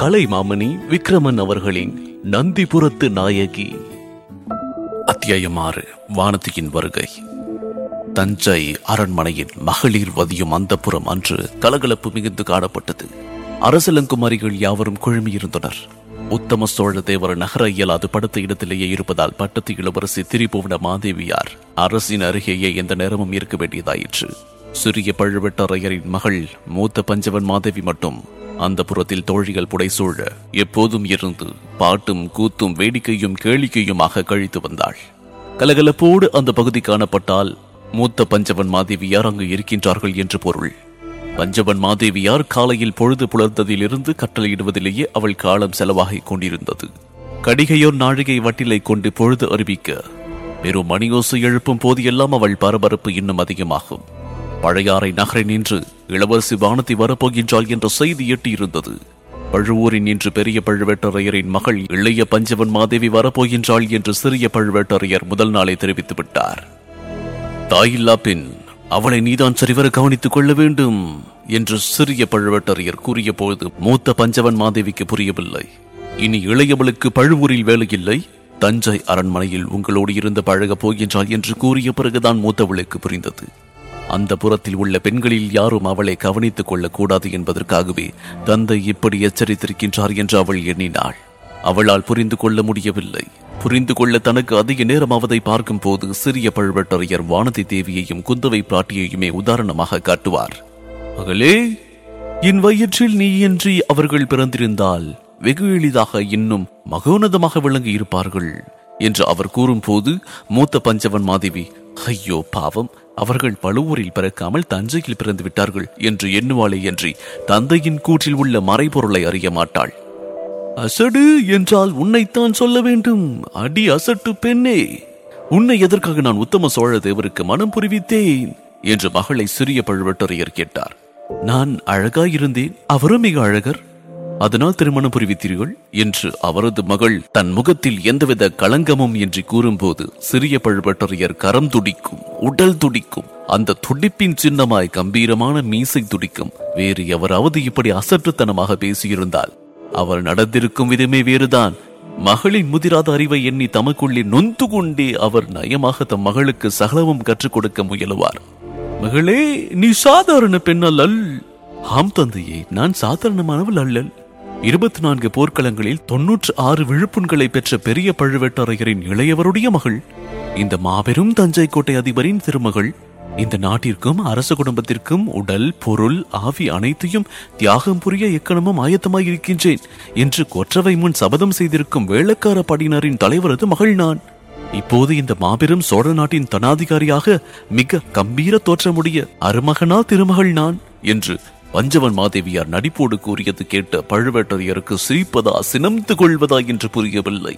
கலைமாமணி விக்ரமன் அவர்களின் நந்திபுரத்து நாயகி அத்தியாயம் ஆறு வானதியின் வருகை தஞ்சை அரண்மனையின் மகளிர் வதியும் அந்தப்புறம் அன்று கலகலப்பு மிகுந்து காணப்பட்டது அரசலங்குமாரிகள் யாவரும் குழுமியிருந்தனர் உத்தம சோழ தேவர் நகர இயலாது படுத்த இடத்திலேயே இருப்பதால் பட்டத்து இளவரசி திரிபுவன மாதேவியார் அரசின் அருகேயே எந்த நேரமும் இருக்க வேண்டியதாயிற்று சிறிய பழுவேட்டரையரின் மகள் மூத்த பஞ்சவன் மாதேவி மட்டும் அந்த புறத்தில் தோழிகள் புடைசூழ எப்போதும் இருந்து பாட்டும் கூத்தும் வேடிக்கையும் கேளிக்கையுமாக கழித்து வந்தாள் கலகலப்போடு அந்த பகுதி காணப்பட்டால் மூத்த பஞ்சவன் மாதேவியார் அங்கு இருக்கின்றார்கள் என்று பொருள் பஞ்சவன் மாதேவியார் காலையில் பொழுது புலர்ந்ததிலிருந்து கட்டளையிடுவதிலேயே அவள் காலம் செலவாகிக் கொண்டிருந்தது கடிகையோர் நாழிகை வட்டிலை கொண்டு பொழுது அறிவிக்க வெறும் மணியோசை எழுப்பும் போதெல்லாம் அவள் பரபரப்பு இன்னும் அதிகமாகும் பழையாறை நகரை நின்று இளவரசி வானதி வரப்போகின்றாள் என்ற செய்தி எட்டியிருந்தது பழுவூரின் இன்று பெரிய பழுவேட்டரையரின் மகள் இளைய பஞ்சவன் மாதேவி வரப்போகின்றாள் என்று சிறிய பழுவேட்டரையர் முதல் நாளை தெரிவித்து விட்டார் தாயில்லா பெண் அவளை நீதான் சரிவர கவனித்துக் கொள்ள வேண்டும் என்று சிறிய பழுவேட்டரையர் கூறிய பொழுது மூத்த பஞ்சவன் மாதேவிக்கு புரியவில்லை இனி இளையவளுக்கு பழுவூரில் வேலை இல்லை தஞ்சை அரண்மனையில் உங்களோடு இருந்து பழகப் போகின்றாள் என்று கூறிய பிறகுதான் மூத்தவளுக்கு புரிந்தது அந்த புறத்தில் உள்ள பெண்களில் யாரும் அவளை கவனித்துக் கொள்ளக்கூடாது என்பதற்காகவே தந்தை இப்படி எச்சரித்திருக்கின்றார் என்று அவள் எண்ணினாள் அவளால் புரிந்து கொள்ள முடியவில்லை புரிந்து கொள்ள தனக்கு அதிக நேரமாவதை பார்க்கும் போது சிறிய பழுவேட்டரையர் வானதி தேவியையும் குந்தவை பிராட்டியையுமே உதாரணமாக காட்டுவார் மகளே என் வயிற்றில் நீயின்றி அவர்கள் பிறந்திருந்தால் வெகு எளிதாக இன்னும் மகோனதமாக விளங்கி இருப்பார்கள் என்று அவர் கூறும்போது மூத்த பஞ்சவன் மாதேவி ஐயோ பாவம் அவர்கள் பழுவூரில் பிறக்காமல் தஞ்சையில் பிறந்து விட்டார்கள் என்று எண்ணுவாளே என்று தந்தையின் கூற்றில் உள்ள மறைபொருளை அறிய மாட்டாள் அசடு என்றால் உன்னைத்தான் சொல்ல வேண்டும் அடி அசட்டு பெண்ணே உன்னை எதற்காக நான் உத்தம சோழ தேவருக்கு மனம் புரிவித்தேன் என்று மகளை சிறிய பழுவேட்டரையர் கேட்டார் நான் அழகாயிருந்தேன் அவரும் மிக அழகர் அதனால் திருமணம் புரிவித்தீர்கள் என்று அவரது மகள் தன் முகத்தில் எந்தவித களங்கமும் என்று கூறும்போது சிறிய பழுவேட்டரையர் கரம் துடிக்கும் உடல் துடிக்கும் அந்த துடிப்பின் சின்னமாய் கம்பீரமான மீசை துடிக்கும் வேறு எவராவது இப்படி அசற்றுத்தனமாக பேசியிருந்தால் அவர் நடந்திருக்கும் விதமே வேறுதான் மகளின் முதிராத அறிவை எண்ணி தமக்குள்ளே நொந்து கொண்டே அவர் நயமாக தம் மகளுக்கு சகலவும் கற்றுக் கொடுக்க முயலுவார் மகளே நீ சாதாரண பெண் அல்லல் ஆம் தந்தையே நான் சாதாரணமானவள் அல்லல் இருபத்தி நான்கு போர்க்களங்களில் தொன்னூற்று ஆறு விழுப்புண்களை பெற்ற பெரிய பழுவேட்டரையரின் இளையவருடைய மகள் இந்த மாபெரும் தஞ்சை கோட்டை அதிபரின் திருமகள் இந்த நாட்டிற்கும் அரச குடும்பத்திற்கும் உடல் பொருள் ஆவி அனைத்தையும் தியாகம் புரிய எக்கணமும் ஆயத்தமாய் இருக்கின்றேன் என்று கொற்றவை முன் சபதம் செய்திருக்கும் வேளக்கார படையினரின் தலைவரது மகள் நான் இப்போது இந்த மாபெரும் சோழ நாட்டின் தனாதிகாரியாக மிக கம்பீர தோற்றமுடைய அருமகனா திருமகள் நான் என்று பஞ்சவன் மாதேவியார் நடிப்போடு கூறியது கேட்ட பழுவேட்டரையருக்கு சிரிப்பதா சினந்து கொள்வதா என்று புரியவில்லை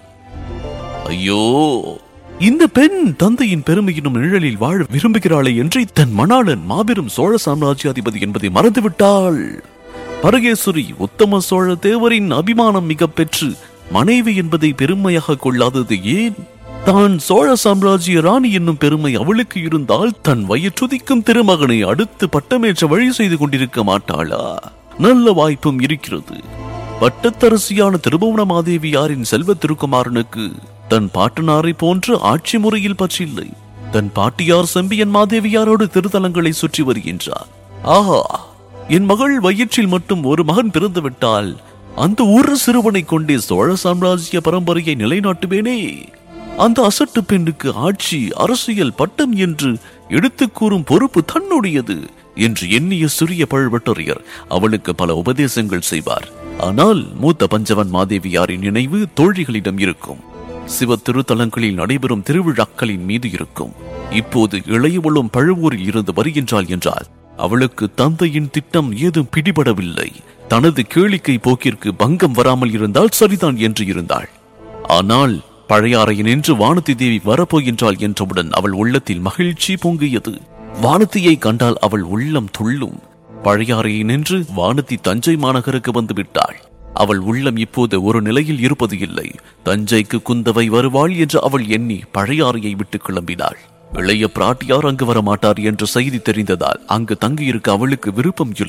ஐயோ இந்த பெண் தந்தையின் பெருமையினும் நிழலில் வாழ விரும்புகிறாளே என்று தன் மணாளன் மாபெரும் சோழ சாம்ராஜ்யாதிபதி என்பதை மறந்துவிட்டாள் பரகேஸ்வரி உத்தம சோழ தேவரின் அபிமானம் மிக பெற்று மனைவி என்பதை பெருமையாக கொள்ளாதது ஏன் தான் சோழ சாம்ராஜ்ய ராணி என்னும் பெருமை அவளுக்கு இருந்தால் தன் வயிற்றுதிக்கும் திருமகனை அடுத்து பட்டமேற்ற வழி செய்து கொண்டிருக்க மாட்டாளா நல்ல வாய்ப்பும் இருக்கிறது பட்டத்தரசியான திருபுவன மாதேவியாரின் செல்வ திருக்குமாரனுக்கு தன் பாட்டனாரை போன்று ஆட்சி முறையில் பற்றில்லை தன் பாட்டியார் செம்பியன் மாதேவியாரோடு திருத்தலங்களை சுற்றி வருகின்றார் ஆஹா என் மகள் வயிற்றில் மட்டும் ஒரு மகன் பிறந்துவிட்டால் அந்த ஒரு சிறுவனை கொண்டே சோழ சாம்ராஜ்ய பரம்பரையை நிலைநாட்டுவேனே அந்த அசட்டு பெண்ணுக்கு ஆட்சி அரசியல் பட்டம் என்று எடுத்துக் கூறும் பொறுப்பு தன்னுடையது என்று எண்ணிய சிறிய பழுவட்டரையர் அவளுக்கு பல உபதேசங்கள் செய்வார் ஆனால் மூத்த பஞ்சவன் மாதேவியாரின் நினைவு தோழிகளிடம் இருக்கும் சிவ திருத்தலங்களில் நடைபெறும் திருவிழாக்களின் மீது இருக்கும் இப்போது இளையவளும் பழுவூரில் இருந்து வருகின்றாள் என்றால் அவளுக்கு தந்தையின் திட்டம் ஏதும் பிடிபடவில்லை தனது கேளிக்கை போக்கிற்கு பங்கம் வராமல் இருந்தால் சரிதான் என்று இருந்தாள் ஆனால் பழையாறையில் நின்று வானதி தேவி வரப்போகின்றாள் என்றவுடன் அவள் உள்ளத்தில் மகிழ்ச்சி பொங்கியது வானதியை கண்டால் அவள் உள்ளம் துள்ளும் பழையாறையை நின்று வானதி தஞ்சை மாநகருக்கு வந்து விட்டாள் அவள் உள்ளம் இப்போது ஒரு நிலையில் இருப்பது இல்லை தஞ்சைக்கு குந்தவை வருவாள் என்று அவள் எண்ணி பழையாறையை விட்டு கிளம்பினாள் இளைய பிராட்டியார் அங்கு வரமாட்டார் என்ற செய்தி தெரிந்ததால் அங்கு தங்கியிருக்க அவளுக்கு விருப்பம் இல்லை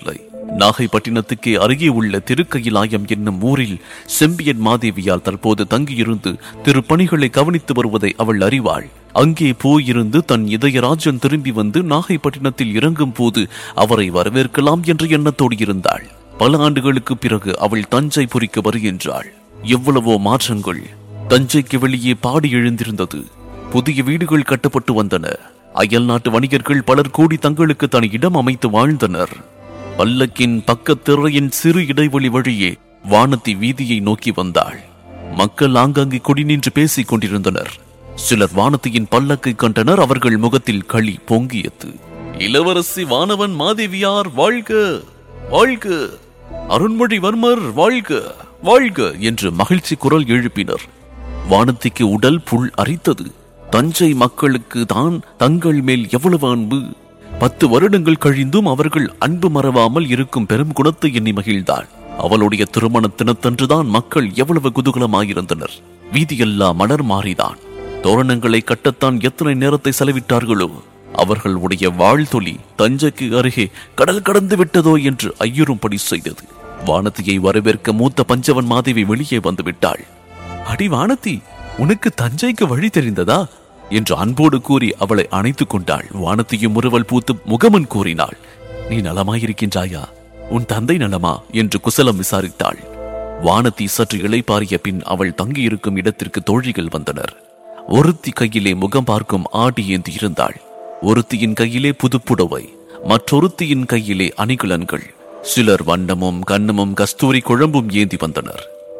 நாகைப்பட்டினத்துக்கு அருகே உள்ள திருக்கயிலாயம் என்னும் ஊரில் செம்பியன் மாதேவியால் தற்போது தங்கியிருந்து திருப்பணிகளை கவனித்து வருவதை அவள் அறிவாள் அங்கே போயிருந்து தன் இதயராஜன் திரும்பி வந்து நாகைப்பட்டினத்தில் இறங்கும் போது அவரை வரவேற்கலாம் என்ற எண்ணத்தோடு இருந்தாள் பல ஆண்டுகளுக்கு பிறகு அவள் தஞ்சை புரிக்க வருகின்றாள் எவ்வளவோ மாற்றங்கள் தஞ்சைக்கு வெளியே பாடி எழுந்திருந்தது புதிய வீடுகள் கட்டப்பட்டு வந்தன அயல் நாட்டு வணிகர்கள் பலர் கூடி தங்களுக்கு தனி இடம் அமைத்து வாழ்ந்தனர் பல்லக்கின் பக்கத்திரையின் சிறு இடைவெளி வழியே வானத்தி வீதியை நோக்கி வந்தாள் மக்கள் ஆங்காங்கே குடி நின்று பேசிக் கொண்டிருந்தனர் சிலர் வானத்தியின் பல்லக்கை கண்டனர் அவர்கள் முகத்தில் களி பொங்கியது இளவரசி வானவன் மாதேவியார் வாழ்க வாழ்க அருண்மொழிவர்மர் வாழ்க வாழ்க என்று மகிழ்ச்சி குரல் எழுப்பினர் வானத்திக்கு உடல் புல் அரித்தது தஞ்சை மக்களுக்கு தான் தங்கள் மேல் எவ்வளவு அன்பு பத்து வருடங்கள் கழிந்தும் அவர்கள் அன்பு மறவாமல் இருக்கும் பெரும் குணத்தை எண்ணி மகிழ்ந்தாள் அவளுடைய திருமண தினத்தன்றுதான் மக்கள் எவ்வளவு குதூகலமாயிருந்தனர் வீதியெல்லாம் மலர் மாறிதான் தோரணங்களை கட்டத்தான் எத்தனை நேரத்தை செலவிட்டார்களோ அவர்களுடைய வாழ்த்தொலி தஞ்சைக்கு அருகே கடல் கடந்து விட்டதோ என்று ஐயுறும்படி செய்தது வானதியை வரவேற்க மூத்த பஞ்சவன் மாதேவி வெளியே வந்து விட்டாள் அடி வானதி உனக்கு தஞ்சைக்கு வழி தெரிந்ததா என்று அன்போடு கூறி அவளை அணைத்துக் கொண்டாள் வானத்தியும் முறுவல் பூத்து முகமன் கூறினாள் நீ நலமாயிருக்கின்றாயா உன் தந்தை நலமா என்று குசலம் விசாரித்தாள் வானதி சற்று இளைப்பாறிய பின் அவள் தங்கியிருக்கும் இடத்திற்கு தோழிகள் வந்தனர் ஒருத்தி கையிலே முகம் பார்க்கும் ஆடி ஏந்தி இருந்தாள் ஒருத்தியின் கையிலே புதுப்புடவை மற்றொருத்தியின் கையிலே அணிகலன்கள் சிலர் வண்ணமும் கண்ணமும் கஸ்தூரி குழம்பும் ஏந்தி வந்தனர்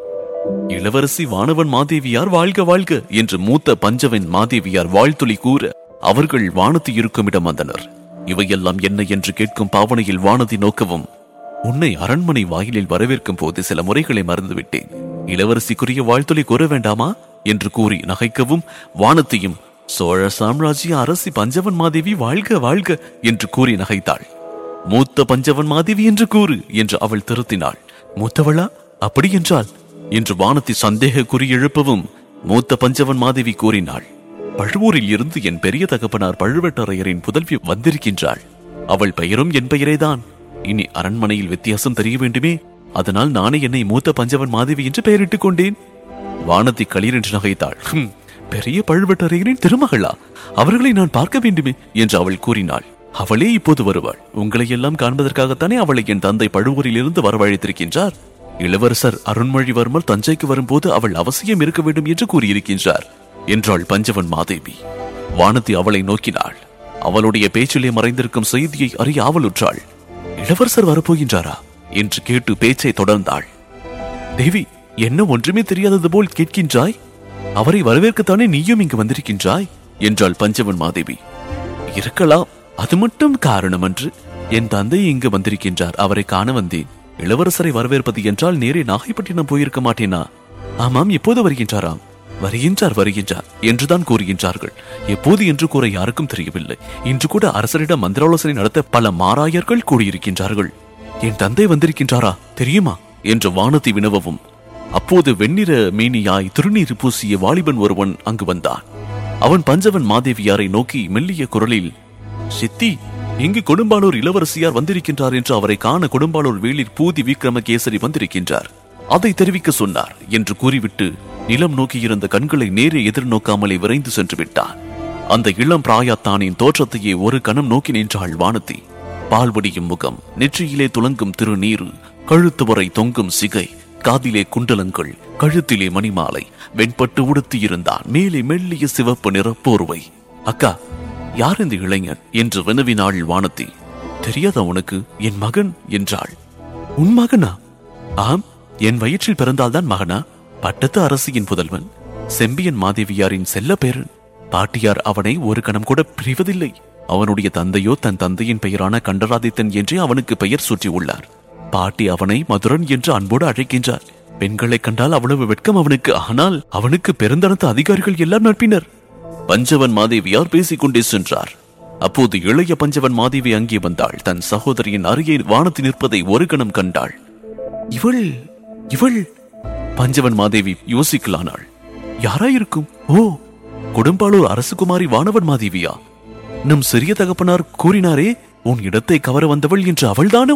இளவரசி வானவன் மாதேவியார் வாழ்க வாழ்க என்று மூத்த பஞ்சவன் மாதேவியார் வாழ்த்துளி கூற அவர்கள் வானதி இருக்கும் இடம் வந்தனர் இவையெல்லாம் என்ன என்று கேட்கும் பாவனையில் வானதி நோக்கவும் உன்னை அரண்மனை வாயிலில் வரவேற்கும் போது சில முறைகளை மறந்துவிட்டேன் இளவரசிக்குரிய வாழ்த்துளை கூற வேண்டாமா என்று கூறி நகைக்கவும் வானத்தையும் சோழ சாம்ராஜ்ய அரசி பஞ்சவன் மாதேவி வாழ்க வாழ்க என்று கூறி நகைத்தாள் மூத்த பஞ்சவன் மாதேவி என்று கூறு என்று அவள் திருத்தினாள் மூத்தவளா அப்படி என்றால் என்று வானத்தி சந்தேக குறி எழுப்பவும் மூத்த பஞ்சவன் மாதேவி கூறினாள் பழுவூரில் இருந்து என் பெரிய தகப்பனார் பழுவேட்டரையரின் புதல்வி வந்திருக்கின்றாள் அவள் பெயரும் என் பெயரேதான் இனி அரண்மனையில் வித்தியாசம் தெரிய வேண்டுமே அதனால் நானே என்னை மூத்த பஞ்சவன் மாதேவி என்று பெயரிட்டுக் கொண்டேன் வானத்தி களீர் என்று நகைத்தாள் "ஹும், பெரிய பழுவேட்டரையரின் திருமகளா அவர்களை நான் பார்க்க வேண்டுமே என்று அவள் கூறினாள் அவளே இப்போது வருவாள் உங்களை எல்லாம் காண்பதற்காகத்தானே அவளை என் தந்தை பழுவூரில் இருந்து வரவழைத்திருக்கின்றார் இளவரசர் அருண்மொழிவர்மர் தஞ்சைக்கு வரும்போது அவள் அவசியம் இருக்க வேண்டும் என்று கூறியிருக்கின்றார் என்றாள் பஞ்சவன் மாதேவி வானதி அவளை நோக்கினாள் அவளுடைய பேச்சிலே மறைந்திருக்கும் செய்தியை அறிய ஆவலுற்றாள் இளவரசர் வரப்போகின்றாரா என்று கேட்டு பேச்சை தொடர்ந்தாள் தேவி என்ன ஒன்றுமே தெரியாதது போல் கேட்கின்றாய் அவரை வரவேற்கத்தானே நீயும் இங்கு வந்திருக்கின்றாய் என்றாள் பஞ்சவன் மாதேவி இருக்கலாம் அது மட்டும் காரணமன்று என் தந்தை இங்கு வந்திருக்கின்றார் அவரை காண வந்தேன் இளவரசரை வரவேற்பது என்றால் நேரே நாகைப்பட்டினம் போயிருக்க மாட்டேனா ஆமாம் எப்போது வருகின்றாராம் வருகின்றார் வருகின்றார் என்றுதான் கூறுகின்றார்கள் எப்போது என்று கூற யாருக்கும் தெரியவில்லை இன்று கூட அரசரிடம் மந்திராலோசனை நடத்த பல மாராயர்கள் கூடியிருக்கின்றார்கள் என் தந்தை வந்திருக்கின்றாரா தெரியுமா என்று வானதி வினவவும் அப்போது வெண்ணிற மேனியாய் திருநீர் பூசிய வாலிபன் ஒருவன் அங்கு வந்தான் அவன் பஞ்சவன் மாதேவியாரை நோக்கி மெல்லிய குரலில் சித்தி இங்கு கொடும்பாளூர் இளவரசியார் வந்திருக்கின்றார் என்று அவரை காண கொடும்பாளூர் வேளிர் பூதி விக்ரமகேசரி வந்திருக்கின்றார் அதை தெரிவிக்க சொன்னார் என்று கூறிவிட்டு நிலம் நோக்கியிருந்த கண்களை நேரே எதிர்நோக்காமலே விரைந்து சென்று விட்டான் அந்த இளம் பிராயத்தானின் தோற்றத்தையே ஒரு கணம் நோக்கி நின்றாள் வானதி பால்வடியும் முகம் நெற்றியிலே துலங்கும் திருநீரு கழுத்து வரை தொங்கும் சிகை காதிலே குண்டலங்கள் கழுத்திலே மணிமாலை வெண்பட்டு உடுத்தியிருந்தான் மேலே மெல்லிய சிவப்பு நிற போர்வை அக்கா யார் இந்த இளைஞன் என்று வினவினாள் வானதி தெரியாதா உனக்கு என் மகன் என்றாள் உன் மகனா ஆம் என் வயிற்றில் பிறந்தால்தான் மகனா பட்டத்து அரசியின் புதல்வன் செம்பியன் மாதேவியாரின் செல்ல பேரன் பாட்டியார் அவனை ஒரு கணம் கூட பிரிவதில்லை அவனுடைய தந்தையோ தன் தந்தையின் பெயரான கண்டராதித்தன் என்றே அவனுக்கு பெயர் சூட்டியுள்ளார் பாட்டி அவனை மதுரன் என்று அன்போடு அழைக்கின்றார் பெண்களை கண்டால் அவ்வளவு வெட்கம் அவனுக்கு ஆனால் அவனுக்கு பெருந்தனத்த அதிகாரிகள் எல்லாம் நட்பினர் பஞ்சவன் மாதேவியார் பேசிக் கொண்டே சென்றார் அப்போது இளைய பஞ்சவன் மாதேவி அங்கே வந்தாள் தன் சகோதரியின் அருகே வானத்து நிற்பதை ஒரு கணம் கண்டாள் இவள் இவள் பஞ்சவன் மாதேவி யோசிக்கலானாள் யாராயிருக்கும் ஓ கொடும்பாளூர் அரசகுமாரி வானவன் மாதேவியா நம் சிறிய தகப்பனார் கூறினாரே உன் இடத்தை கவர வந்தவள் என்று அவள்தானோ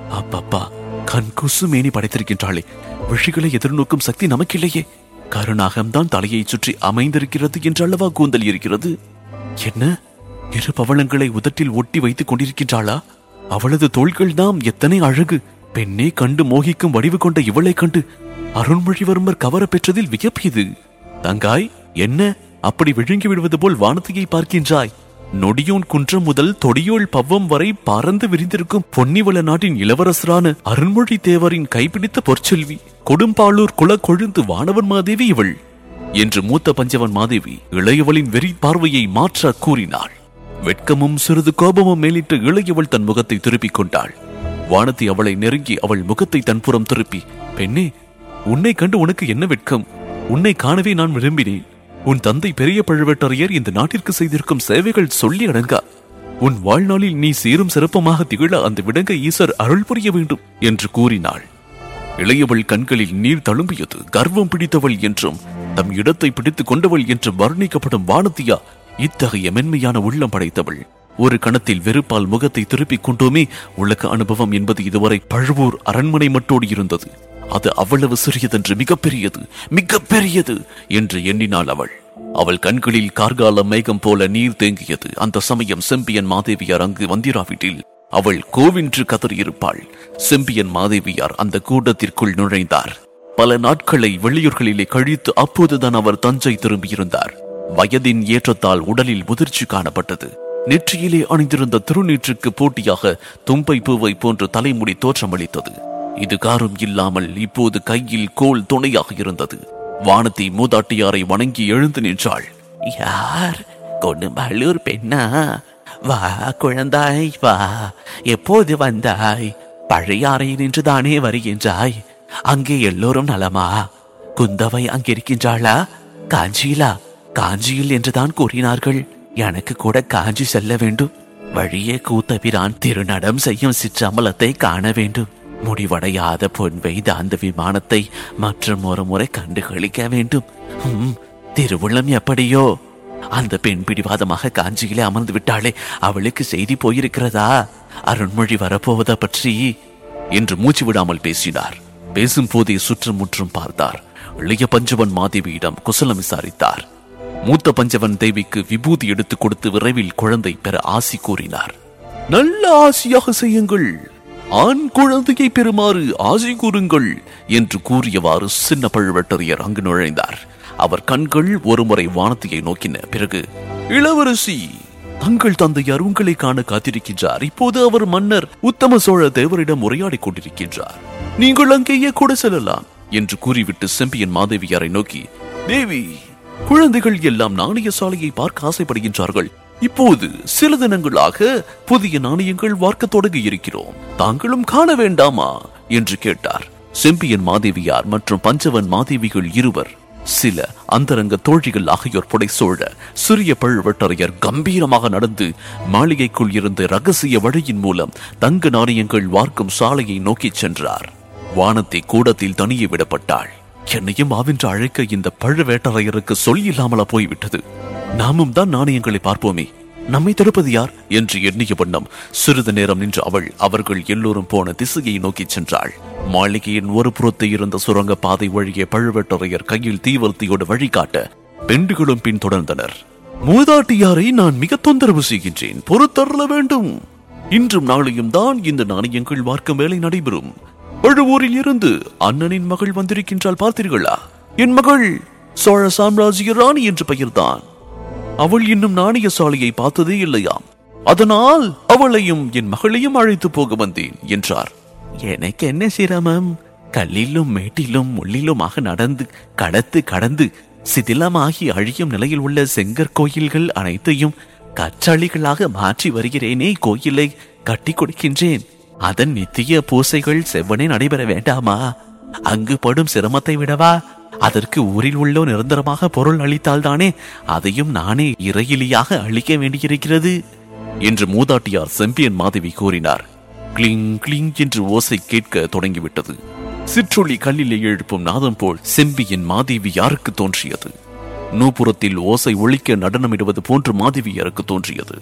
அப்பப்பா கண் குசு மேனி படைத்திருக்கின்றாளே விஷிகளை எதிர்நோக்கும் சக்தி நமக்கில்லையே கருணாகம்தான் தலையை சுற்றி அமைந்திருக்கிறது என்று அல்லவா கூந்தல் இருக்கிறது என்ன இரு பவளங்களை உதட்டில் ஒட்டி வைத்துக் கொண்டிருக்கின்றாளா அவளது தோள்கள் தாம் எத்தனை அழகு பெண்ணே கண்டு மோகிக்கும் வடிவு கொண்ட இவளை கண்டு அருண்மொழிவர்மர் கவர பெற்றதில் வியப்பு இது தங்காய் என்ன அப்படி விழுங்கி விடுவது போல் வானத்தையை பார்க்கின்றாய் நொடியோன் குன்றம் முதல் தொடியோள் பவ்வம் வரை பறந்து விரிந்திருக்கும் பொன்னிவள நாட்டின் இளவரசரான அருண்மொழி தேவரின் கைப்பிடித்த பொற்செல்வி கொடும்பாளூர் குல கொழுந்து வானவன் மாதேவி இவள் என்று மூத்த பஞ்சவன் மாதேவி இளையவளின் வெறி பார்வையை மாற்ற கூறினாள் வெட்கமும் சிறிது கோபமும் மேலிட்டு இளையவள் தன் முகத்தை திருப்பிக் கொண்டாள் வானதி அவளை நெருங்கி அவள் முகத்தை தன்புறம் திருப்பி பெண்ணே உன்னை கண்டு உனக்கு என்ன வெட்கம் உன்னை காணவே நான் விரும்பினேன் உன் தந்தை பெரிய பழுவேட்டரையர் இந்த நாட்டிற்கு செய்திருக்கும் சேவைகள் சொல்லி அடங்கா உன் வாழ்நாளில் நீ சீரும் சிறப்பமாக திகழ அந்த விடங்க ஈசர் அருள் புரிய வேண்டும் என்று கூறினாள் இளையவள் கண்களில் நீர் தழும்பியது கர்வம் பிடித்தவள் என்றும் தம் இடத்தை பிடித்துக் கொண்டவள் என்றும் வர்ணிக்கப்படும் வானதியா இத்தகைய மென்மையான உள்ளம் படைத்தவள் ஒரு கணத்தில் வெறுப்பால் முகத்தை திருப்பிக் கொண்டோமே உலக அனுபவம் என்பது இதுவரை பழுவூர் அரண்மனை மட்டோடு இருந்தது அது அவ்வளவு சிறியதென்று மிகப்பெரியது மிகப்பெரியது என்று எண்ணினாள் அவள் அவள் கண்களில் கார்கால மேகம் போல நீர் தேங்கியது அந்த சமயம் செம்பியன் மாதேவியார் அங்கு வந்திராவிட்டில் அவள் கோவின்று கதறியிருப்பாள் செம்பியன் மாதேவியார் அந்த கூட்டத்திற்குள் நுழைந்தார் பல நாட்களை வெளியூர்களிலே கழித்து அப்போதுதான் அவர் தஞ்சை திரும்பியிருந்தார் வயதின் ஏற்றத்தால் உடலில் முதிர்ச்சி காணப்பட்டது நெற்றியிலே அணிந்திருந்த திருநீற்றுக்கு போட்டியாக தும்பை பூவை போன்ற தலைமுடி தோற்றமளித்தது இது காரும் இல்லாமல் இப்போது கையில் கோல் துணையாக இருந்தது வானத்தை மூதாட்டியாரை வணங்கி எழுந்து நின்றாள் யார் கொடும்பாளூர் பெண்ணா வா குழந்தாய் வா எப்போது வந்தாய் பழையாறை நின்றுதானே வருகின்றாய் அங்கே எல்லோரும் நலமா குந்தவை அங்கிருக்கின்றாளா காஞ்சியிலா காஞ்சியில் என்றுதான் கூறினார்கள் எனக்கு கூட காஞ்சி செல்ல வேண்டும் வழியே கூத்தபிரான் திருநடம் செய்யும் சிற்றம்பலத்தை காண வேண்டும் முடிவடையாத பொன் வைத்த அந்த விமானத்தை மற்றும் ஒரு முறை கண்டு களிக்க வேண்டும் ஹம், திருவுள்ளம் எப்படியோ அந்த பெண் பிடிவாதமாக காஞ்சியிலே அமர்ந்து விட்டாளே அவளுக்கு செய்தி போயிருக்கிறதா அருண்மொழி வரப்போவதை பற்றி என்று மூச்சு விடாமல் பேசினார் பேசும் போதே சுற்றும் முற்றும் பார்த்தார் இளைய பஞ்சவன் மாதேவியிடம் குசலம் விசாரித்தார் மூத்த பஞ்சவன் தேவிக்கு விபூதி எடுத்துக் கொடுத்து விரைவில் குழந்தை பெற ஆசி கூறினார் நல்ல ஆசியாக செய்யுங்கள் ஆண் குழந்தையை பெறுமாறு ஆசை கூறுங்கள் என்று கூறியவாறு சின்ன பழுவேட்டரையர் அங்கு நுழைந்தார் அவர் கண்கள் ஒருமுறை வானத்தையை நோக்கின பிறகு இளவரசி தங்கள் தந்தையார் உங்களை காண காத்திருக்கின்றார் இப்போது அவர் மன்னர் உத்தம சோழ தேவரிடம் உரையாடிக் கொண்டிருக்கின்றார் நீங்கள் அங்கேயே கூட செல்லலாம் என்று கூறிவிட்டு செம்பியன் மாதேவியாரை நோக்கி தேவி குழந்தைகள் எல்லாம் நாணய சாலையை பார்க்க ஆசைப்படுகின்றார்கள் இப்போது சில தினங்களாக புதிய நாணயங்கள் வார்க்க தொடங்கி இருக்கிறோம் தாங்களும் காண வேண்டாமா என்று கேட்டார் செம்பியன் மாதேவியார் மற்றும் பஞ்சவன் மாதேவிகள் இருவர் சில அந்தரங்க தோழிகள் ஆகியோர் புடைசூழ சிறிய பழுவட்டரையர் கம்பீரமாக நடந்து மாளிகைக்குள் இருந்த ரகசிய வழியின் மூலம் தங்க நாணயங்கள் வார்க்கும் சாலையை நோக்கிச் சென்றார் வானத்தை கூடத்தில் தனியே விடப்பட்டாள் என்னையும் ஆவென்று அழைக்க இந்த பழுவேட்டரையருக்கு சொல் இல்லாமலா போய்விட்டது நாமும் தான் நாணயங்களை பார்ப்போமே நம்மை தடுப்பது யார் என்று எண்ணிய வண்ணம் சிறிது நேரம் நின்று அவள் அவர்கள் எல்லோரும் போன திசையை நோக்கிச் சென்றாள் மாளிகையின் ஒரு புறத்தை இருந்த சுரங்க பாதை வழியே பழுவேட்டரையர் கையில் தீவர்த்தியோடு வழிகாட்ட பெண்டுகளும் பின் தொடர்ந்தனர் மூதாட்டியாரை நான் மிக தொந்தரவு செய்கின்றேன் பொறுத்தருள வேண்டும் இன்றும் நாளையும் தான் இந்த நாணயங்கள் வார்க்கும் வேலை நடைபெறும் பழுவூரில் இருந்து அண்ணனின் மகள் வந்திருக்கின்றால் பார்த்தீர்களா என் மகள் சோழ சாம்ராஜ்ய ராணி என்று பெயர்தான் அவள் இன்னும் நாணய சாலையை பார்த்ததே இல்லையாம் அதனால் அவளையும் என் மகளையும் அழைத்து போக வந்தேன் என்றார் எனக்கு என்ன சிரமம் கல்லிலும் மேட்டிலும் முள்ளிலுமாக நடந்து கடத்து கடந்து சிதிலமாகி அழியும் நிலையில் உள்ள செங்கற் கோயில்கள் அனைத்தையும் கற்றாழிகளாக மாற்றி வருகிறேனே கோயிலை கட்டி கொடுக்கின்றேன் அதன் நித்திய பூசைகள் செவ்வனே நடைபெற வேண்டாமா அங்கு படும் சிரமத்தை விடவா அதற்கு ஊரில் உள்ளோ நிரந்தரமாக பொருள் அளித்தால்தானே அதையும் நானே இறையிலியாக அளிக்க வேண்டியிருக்கிறது என்று மூதாட்டியார் செம்பியன் மாதவி கூறினார் கிளிங் கிளிங் என்று ஓசை கேட்க தொடங்கிவிட்டது சிற்றொளி கல்லிலே எழுப்பும் நாதம் போல் செம்பியன் மாதேவி யாருக்கு தோன்றியது நூபுரத்தில் ஓசை ஒழிக்க நடனமிடுவது போன்று மாதேவியாருக்கு தோன்றியது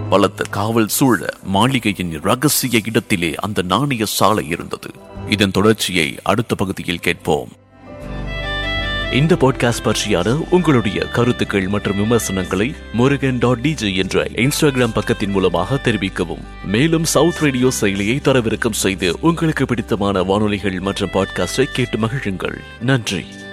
பலத்த காவல் சூழ மாளிகையின் ரகசிய இடத்திலே அந்த நாணய சாலை இருந்தது இதன் தொடர்ச்சியை அடுத்த பகுதியில் கேட்போம் இந்த பாட்காஸ்ட் பற்றியான உங்களுடைய கருத்துக்கள் மற்றும் விமர்சனங்களை முருகன் டாட் டிஜே என்ற இன்ஸ்டாகிராம் பக்கத்தின் மூலமாக தெரிவிக்கவும் மேலும் சவுத் ரேடியோ செயலியை தரவிறக்கம் செய்து உங்களுக்கு பிடித்தமான வானொலிகள் மற்றும் பாட்காஸ்டை கேட்டு மகிழுங்கள் நன்றி